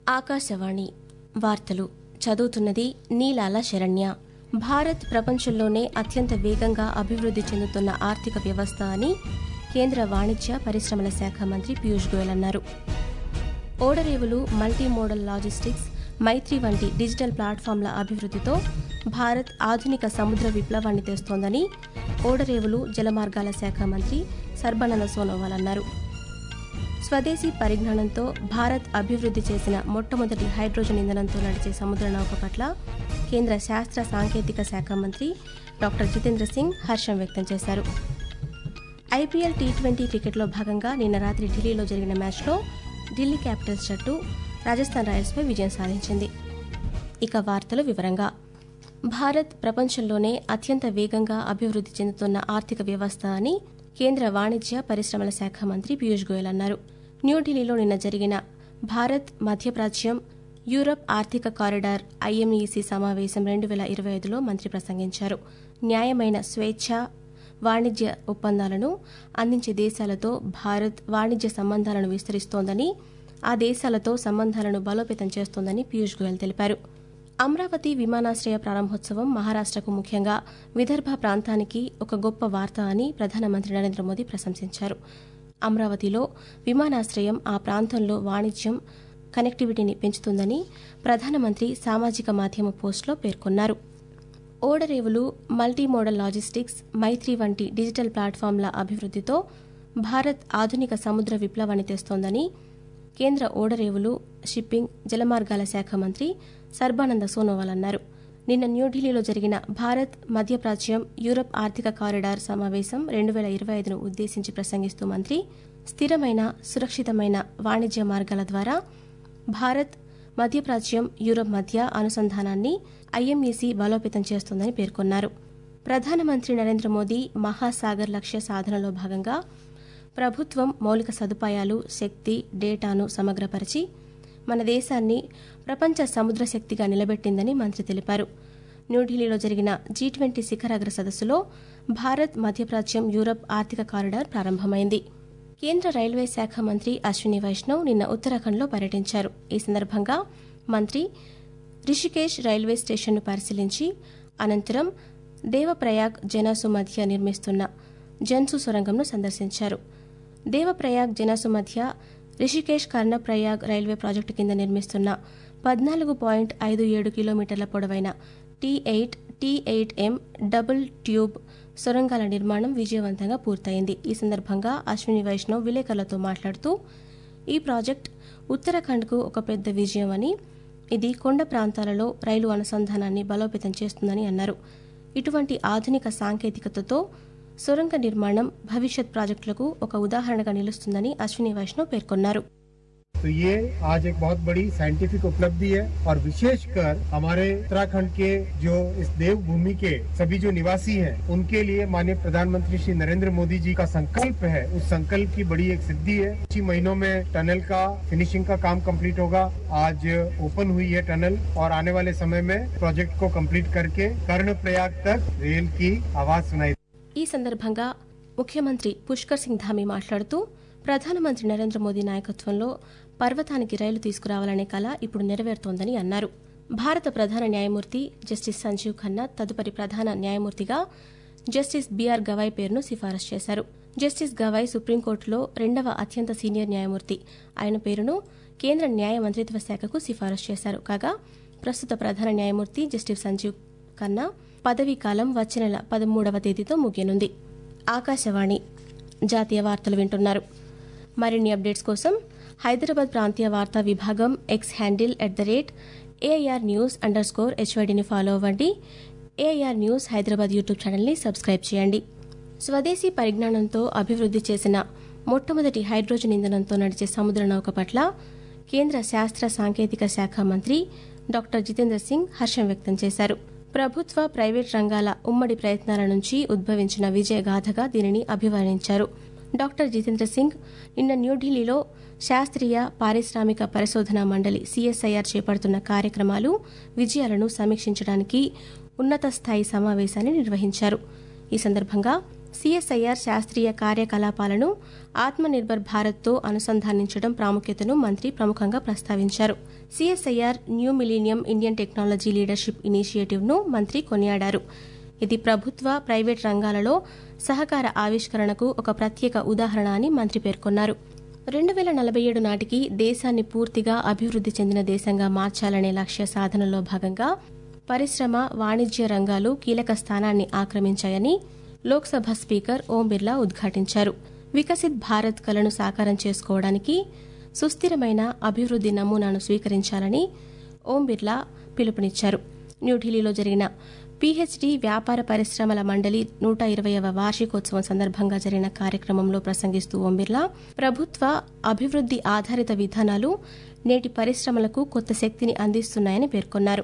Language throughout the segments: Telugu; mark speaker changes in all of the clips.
Speaker 1: ఆకాశవాణి వార్తలు చదువుతున్నది నీలాల శరణ్య భారత్ ప్రపంచంలోనే అత్యంత వేగంగా అభివృద్ది చెందుతున్న ఆర్థిక వ్యవస్థ అని కేంద్ర వాణిజ్య పరిశ్రమల శాఖ మంత్రి పీయూష్ గోయల్ అన్నారు ఓడరేవులు మల్టీ మోడల్ లాజిస్టిక్స్ మైత్రి వంటి డిజిటల్ ప్లాట్ఫామ్ల అభివృద్దితో భారత్ ఆధునిక సముద్ర విప్లవాన్ని తెస్తోందని ఓడరేవులు జలమార్గాల శాఖ మంత్రి సర్బానంద సోనోవాల్ అన్నారు స్వదేశీ పరిజ్ఞానంతో భారత్ అభివృద్ది చేసిన మొట్టమొదటి హైడ్రోజన్ ఇంధనంతో నడిచే సముద్ర నౌక పట్ల కేంద్ర శాస్త్ర సాంకేతిక శాఖ మంత్రి డాక్టర్ జితేంద్ర సింగ్ హర్షం వ్యక్తం చేశారు ఐపీఎల్ టీ ట్వంటీ క్రికెట్లో భాగంగా నిన్న రాత్రి ఢిల్లీలో జరిగిన మ్యాచ్లో ఢిల్లీ క్యాపిటల్స్ జట్టు రాజస్థాన్ రాయల్స్పై విజయం సాధించింది ఇక వార్తలు వివరంగా భారత్ ప్రపంచంలోనే అత్యంత వేగంగా అభివృద్ది చెందుతున్న ఆర్థిక వ్యవస్థ అని కేంద్ర వాణిజ్య పరిశ్రమల శాఖ మంత్రి పీయూష్ గోయల్ అన్నారు న్యూఢిల్లీలో నిన్న జరిగిన భారత్ మధ్యప్రాచ్యం యూరప్ ఆర్థిక కారిడార్ ఐఎంఈసీ సమావేశం రెండు వేల ఇరవై ఐదులో మంత్రి ప్రసంగించారు న్యాయమైన స్వేచ్ఛ వాణిజ్య ఒప్పందాలను అందించే దేశాలతో భారత్ వాణిజ్య సంబంధాలను విస్తరిస్తోందని ఆ దేశాలతో సంబంధాలను బలోపేతం చేస్తోందని పీయూష్ గోయల్ తెలిపారు అమరావతి విమానాశ్రయ ప్రారంభోత్సవం మహారాష్టకు ముఖ్యంగా విదర్భ ప్రాంతానికి ఒక గొప్ప వార్త అని ప్రధానమంత్రి నరేంద్ర మోదీ ప్రశంసించారు అమరావతిలో విమానాశ్రయం ఆ ప్రాంతంలో వాణిజ్యం కనెక్టివిటీని పెంచుతుందని ప్రధానమంత్రి సామాజిక మాధ్యమ పోస్టులో పేర్కొన్నారు ఓడరేవులు మల్టీ మోడల్ లాజిస్టిక్స్ మైత్రి వంటి డిజిటల్ ప్లాట్ఫామ్ల అభివృద్దితో భారత్ ఆధునిక సముద్ర విప్లవాన్ని తెస్తోందని కేంద్ర ఓడరేవులు షిప్పింగ్ జలమార్గాల శాఖ మంత్రి సర్బానంద సోనోవాల్ అన్నారు నిన్న న్యూఢిల్లీలో జరిగిన భారత్ మధ్యప్రాచ్యం యూరప్ ఆర్థిక కారిడార్ సమావేశం రెండు వేల ఇరవై ఐదును ఉద్దేశించి ప్రసంగిస్తూ మంత్రి స్థిరమైన సురక్షితమైన వాణిజ్య మార్గాల ద్వారా భారత్ మధ్యప్రాచ్యం యూరప్ మధ్య అనుసంధానాన్ని ఐఎంఈసీ బలోపేతం చేస్తోందని పేర్కొన్నారు ప్రధానమంత్రి నరేంద్ర మోదీ మహాసాగర్ లక్ష్య సాధనలో భాగంగా ప్రభుత్వం మౌలిక సదుపాయాలు శక్తి డేటాను సమగ్రపరిచి మన దేశాన్ని ప్రపంచ సముద్ర శక్తిగా నిలబెట్టిందని మంత్రి తెలిపారు న్యూఢిల్లీలో జరిగిన జీ ట్వంటీ శిఖరాగ్ర సదస్సులో భారత్ మధ్యప్రాచ్యం యూరప్ ఆర్థిక కారిడార్ ప్రారంభమైంది కేంద్ర రైల్వే శాఖ మంత్రి అశ్విని వైష్ణవ్ నిన్న ఉత్తరాఖండ్లో పర్యటించారు ఈ సందర్భంగా మంత్రి రిషికేశ్ రైల్వే స్టేషన్ను పరిశీలించి అనంతరం దేవప్రయాగ్ జనాసు మధ్య నిర్మిస్తున్న జన్సు సొరంగంను సందర్శించారు దేవప్రయాగ్ జనాసు మధ్య రిషికేశ్ కర్ణప్రయాగ్ రైల్వే ప్రాజెక్టు కింద నిర్మిస్తున్న పద్నాలుగు పాయింట్ ఐదు ఏడు కిలోమీటర్ల పొడవైన T eight T eight M double tube సొరంగాల నిర్మాణం విజయవంతంగా పూర్తయింది ఈ సందర్భంగా అశ్విని వైష్ణవ్ విలేకరులతో మాట్లాడుతూ ఈ ప్రాజెక్ట్ ఉత్తరాఖండ్కు ఒక పెద్ద విజయం అని ఇది కొండ ప్రాంతాలలో రైలు అనుసంధానాన్ని బలోపేతం చేస్తుందని అన్నారు ఇటువంటి ఆధునిక సాంకేతికతతో సొరంగ నిర్మాణం భవిష్యత్ ప్రాజెక్టులకు ఒక ఉదాహరణగా నిలుస్తుందని అశ్విని వైష్ణవ్ పేర్కొన్నారు
Speaker 2: तो ये आज एक बहुत बड़ी साइंटिफिक उपलब्धि है और विशेषकर हमारे उत्तराखंड के जो इस देवभूमि के सभी जो निवासी हैं उनके लिए माननीय प्रधानमंत्री श्री नरेंद्र मोदी जी का संकल्प है उस संकल्प की बड़ी एक सिद्धि है कुछ ही महीनों में टनल का फिनिशिंग का काम कंप्लीट होगा आज ओपन हुई है टनल और आने वाले समय में प्रोजेक्ट को कंप्लीट करके कर्ण प्रयाग तक रेल की आवाज सुनाई
Speaker 1: ఈ సందర్భంగా ముఖ్యమంత్రి పుష్కర్ సింగ్ ధామి మాట్లాడుతూ ప్రధానమంత్రి నరేంద్ర మోదీ నాయకత్వంలో పర్వతానికి రైలు తీసుకురావాలనే కల ఇప్పుడు నెరవేరుతోందని అన్నారు భారత ప్రధాన న్యాయమూర్తి జస్టిస్ సంజీవ్ ఖన్నా తదుపరి ప్రధాన న్యాయమూర్తిగా జస్టిస్ బీఆర్ గవాయ్ పేరును సిఫారసు చేశారు జస్టిస్ గవాయ్ సుప్రీంకోర్టులో రెండవ అత్యంత సీనియర్ న్యాయమూర్తి ఆయన పేరును కేంద్ర న్యాయ మంత్రిత్వ శాఖకు సిఫారసు చేశారు కాగా ప్రస్తుత ప్రధాన న్యాయమూర్తి జస్టిస్ సంజీవ్ ఖన్నా పదవీ కాలం వచ్చే నెల పదమూడవ తేదీతో ముగియనుంది ఆకాశవాణి జాతీయ వార్తలు వింటున్నారు మరిన్ని అప్డేట్స్ కోసం హైదరాబాద్ ప్రాంతీయ వార్తా విభాగం X handle at the rate AIR news under score హెచ్వైడిని ఫాలో అవ్వండి ఏఐఆర్ న్యూస్ హైదరాబాద్ యూట్యూబ్ ఛానల్ని సబ్స్క్రైబ్ చేయండి స్వదేశీ పరిజ్ఞానంతో అభివృద్ది చేసిన మొట్టమొదటి హైడ్రోజన్ ఇంధనంతో నడిచే సముద్ర నౌక పట్ల కేంద్ర శాస్త్ర సాంకేతిక శాఖ మంత్రి డాక్టర్ జితేంద్ర సింగ్ హర్షం వ్యక్తం చేశారు ప్రభుత్వ ప్రైవేట్ రంగాల ఉమ్మడి ప్రయత్నాల నుంచి ఉద్భవించిన విజయగాథగా దీనిని అభివర్ణించారు డాక్టర్ జితేంద్ర సింగ్ నిన్న న్యూఢిల్లీలో శాస్త్రీయ పారిశ్రామిక పరిశోధనా మండలి సిఎస్ఐఆర్ చేపడుతున్న కార్యక్రమాలు విజయాలను సమీక్షించడానికి ఉన్నత స్థాయి సమావేశాన్ని నిర్వహించారు ఈ సందర్భంగా సిఎస్ఐఆర్ శాస్త్రీయ కార్యకలాపాలను ఆత్మనిర్భర్ భారత్తో అనుసంధానించడం ప్రాముఖ్యతను మంత్రి ప్రముఖంగా ప్రస్తావించారు CSIR new millennium Indian technology leadership ఇనిషియేటివ్ను మంత్రి కొనియాడారు ఇది ప్రభుత్వ ప్రైవేట్ రంగాలలో సహకార ఆవిష్కరణకు ఒక ప్రత్యేక ఉదాహరణ అని మంత్రి పేర్కొన్నారు రెండు వేల నలభై ఏడు నాటికి దేశాన్ని పూర్తిగా అభివృద్ధి చెందిన దేశంగా మార్చాలనే లక్ష్య సాధనలో భాగంగా పరిశ్రమ వాణిజ్య రంగాలు కీలక స్థానాన్ని ఆక్రమించాయని లోక్సభ స్పీకర్ ఓం బిర్లా ఉద్ఘాటించారు వికసిత్ భారత్ కలను సాకారం చేసుకోవడానికి సుస్థిరమైన అభివృద్ధి నమూనాను స్వీకరించాలని ఓం బిర్లా పిలుపునిచ్చారు న్యూఢిల్లీలో జరిగిన పీహెచ్డీ వ్యాపార పరిశ్రమల మండలి నూట ఇరవైవ వార్షికోత్సవం సందర్భంగా జరిగిన కార్యక్రమంలో ప్రసంగిస్తూ ఓం బిర్లా ప్రభుత్వ అభివృద్ధి ఆధారిత విధానాలు నేటి పరిశ్రమలకు కొత్త శక్తిని అందిస్తున్నాయని పేర్కొన్నారు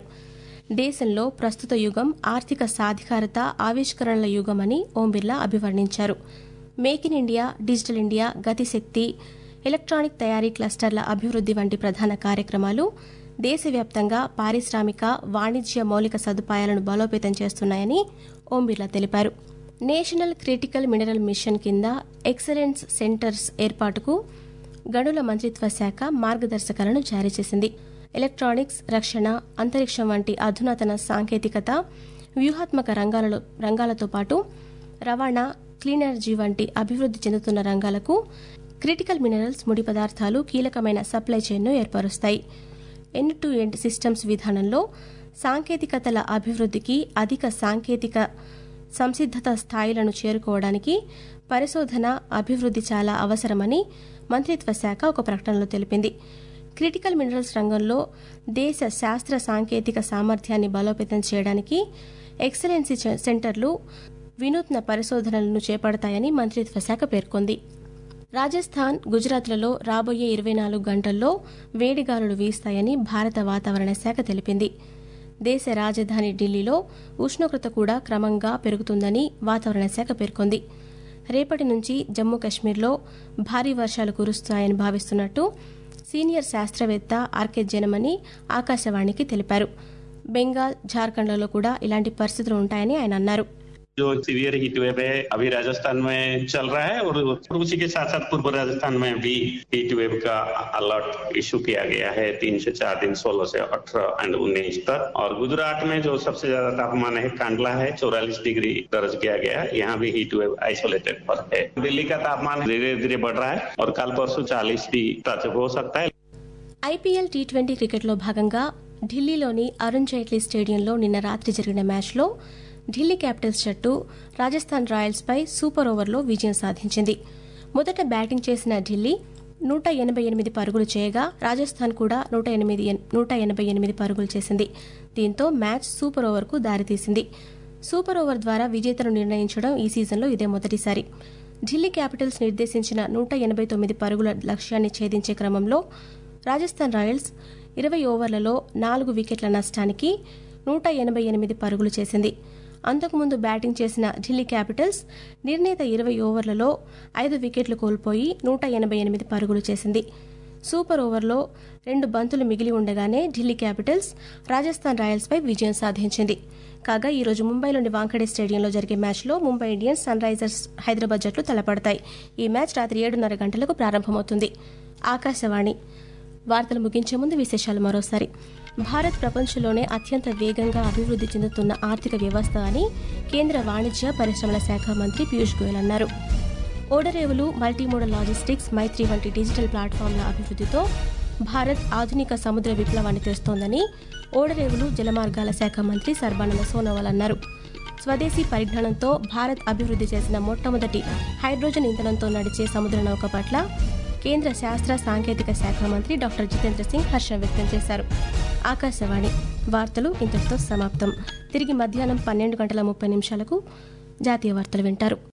Speaker 1: దేశంలో ప్రస్తుత యుగం ఆర్థిక సాధికారత ఆవిష్కరణల యుగమని ఓం బిర్లా అభివర్ణించారు make in India digital India Gati Shakti electronic తయారీ క్లస్టర్ల అభివృద్ధి వంటి ప్రధాన కార్యక్రమాలు దేశవ్యాప్తంగా పారిశ్రామిక వాణిజ్య మౌలిక సదుపాయాలను బలోపేతం చేస్తున్నాయని ఓం బిర్లా తెలిపారు నేషనల్ క్రిటికల్ మినరల్ మిషన్ కింద ఎక్సలెన్స్ సెంటర్స్ ఏర్పాటుకు గనుల మంత్రిత్వ శాఖ మార్గదర్శకాలను జారీ చేసింది ఎలక్ట్రానిక్స్ రక్షణ అంతరిక్షం వంటి అధునాతన సాంకేతికత వ్యూహాత్మక రంగాలలో రంగాలతో పాటు రవాణా క్లీన్ ఎనర్జీ వంటి అభివృద్ధి చెందుతున్న రంగాలకు క్రిటికల్ మినరల్స్ ముడి పదార్థాలు కీలకమైన సప్లై చైన్ను ఏర్పరుస్తాయి ఎండ్ టు ఎండ్ సిస్టమ్స్ విధానంలో సాంకేతికతల అభివృద్ధికి అధిక సాంకేతిక సంసిద్ధత స్థాయిలను చేరుకోవడానికి పరిశోధన అభివృద్ధి చాలా అవసరమని మంత్రిత్వ శాఖ ఒక ప్రకటనలో తెలిపింది క్రిటికల్ మినరల్స్ రంగంలో దేశ శాస్త్ర సాంకేతిక సామర్థ్యాన్ని బలోపేతం చేయడానికి ఎక్సలెన్సీ సెంటర్లు వినూత్న పరిశోధనలను చేపడతాయని మంత్రిత్వ శాఖ పేర్కొంది రాజస్థాన్ గుజరాత్లలో రాబోయే ఇరవై నాలుగు గంటల్లో వేడిగాలులు వీస్తాయని భారత వాతావరణ శాఖ తెలిపింది దేశ రాజధాని ఢిల్లీలో ఉష్ణోగ్రత కూడా క్రమంగా పెరుగుతుందని వాతావరణ శాఖ పేర్కొంది రేపటి నుంచి జమ్మూ కశ్మీర్లో భారీ వర్షాలు కురుస్తాయని భావిస్తున్నట్టు సీనియర్ శాస్త్రవేత్త ఆర్కే జనమని ఆకాశవాణికి తెలిపారు బెంగాల్ జార్ఖండ్లలో కూడా ఇలాంటి పరిస్థితులు ఉంటాయని ఆయన అన్నారు
Speaker 3: जो सीवियर हीट वेव है अभी राजस्थान में चल रहा है और उसी के साथ साथ पूर्व राजस्थान में भी हीट वेव का अलर्ट इशू किया गया है तीन से चार दिन सोलह से अठारह एंड उन्नीस तक और गुजरात में जो सबसे ज्यादा तापमान है कांडला है चौरालीस डिग्री दर्ज किया गया है यहाँ भी हीट वेव आइसोलेटेड पर है दिल्ली का तापमान धीरे धीरे बढ़ रहा है और कल परसों चालीस भी टच हो सकता है
Speaker 1: ఐపీఎల్ టీ ట్వంటీ క్రికెట్లో భాగంగా ఢిల్లీలోని అరుణ్ జైట్లీ స్టేడియంలో నిన్న రాత్రి జరిగిన మ్యాచ్లో ఢిల్లీ క్యాపిటల్స్ జట్టు రాజస్థాన్ రాయల్స్పై సూపర్ ఓవర్లో విజయం సాధించింది మొదట బ్యాటింగ్ చేసిన ఢిల్లీ నూట ఎనభై ఎనిమిది పరుగులు చేయగా రాజస్థాన్ కూడా నూట ఎనిమిది నూట ఎనభై ఎనిమిది పరుగులు చేసింది దీంతో మ్యాచ్ సూపర్ ఓవర్కు దారితీసింది సూపర్ ఓవర్ ద్వారా విజేతను నిర్ణయించడం ఈ సీజన్లో ఇదే మొదటిసారి ఢిల్లీ క్యాపిటల్స్ నిర్దేశించిన నూట ఎనభై తొమ్మిది పరుగుల లక్ష్యాన్ని ఛేదించే క్రమంలో రాజస్థాన్ రాయల్స్ ఇరవై ఓవర్లలో నాలుగు వికెట్ల నష్టానికి నూట ఎనభై ఎనిమిది పరుగులు చేసింది అంతకుముందు బ్యాటింగ్ చేసిన ఢిల్లీ క్యాపిటల్స్ నిర్ణీత ఇరవై ఓవర్లలో ఐదు వికెట్లు కోల్పోయి నూట ఎనభై ఎనిమిది పరుగులు చేసింది సూపర్ ఓవర్లో రెండు బంతులు మిగిలి ఉండగానే ఢిల్లీ క్యాపిటల్స్ రాజస్థాన్ రాయల్స్పై విజయం సాధించింది కాగా ఈ రోజు ముంబైలోని వాంఖడే స్టేడియంలో జరిగే మ్యాచ్లో Mumbai Indians Sunrisers Hyderabad జట్లు తలపడతాయి ఈ మ్యాచ్ రాత్రి ఏడున్నర గంటలకు ప్రారంభమవుతుంది ఆకాశవాణి వార్తలు ముగించే ముందు విశేషాలు మరోసారి భారత్ ప్రపంచంలోనే అత్యంత వేగంగా అభివృద్ధి చెందుతున్న ఆర్థిక వ్యవస్థ అని కేంద్ర వాణిజ్య పరిశ్రమల శాఖ మంత్రి పీయూష్ గోయల్ అన్నారు ఓడరేవులు మల్టీమోడల్ లాజిస్టిక్స్ మైత్రి వంటి డిజిటల్ ప్లాట్ఫామ్ల అభివృద్ధితో భారత్ ఆధునిక సముద్ర విప్లవాన్ని తెస్తోందని ఓడరేవులు జలమార్గాల శాఖ మంత్రి సర్బానంద సోనోవాల్ అన్నారు స్వదేశీ పరిజ్ఞానంతో భారత్ అభివృద్ధి చేసిన మొట్టమొదటి హైడ్రోజన్ ఇంధనంతో నడిచే సముద్ర నౌక పట్ల కేంద్ర శాస్త్ర సాంకేతిక శాఖ మంత్రి డాక్టర్ జితేంద్ర సింగ్ హర్షం వ్యక్తం చేశారు ఆకాశవాణి వార్తలు ఇంతటితో సమాప్తం తిరిగి మధ్యాహ్నం పన్నెండు గంటల ముప్పై నిమిషాలకు జాతీయ వార్తలు వింటారు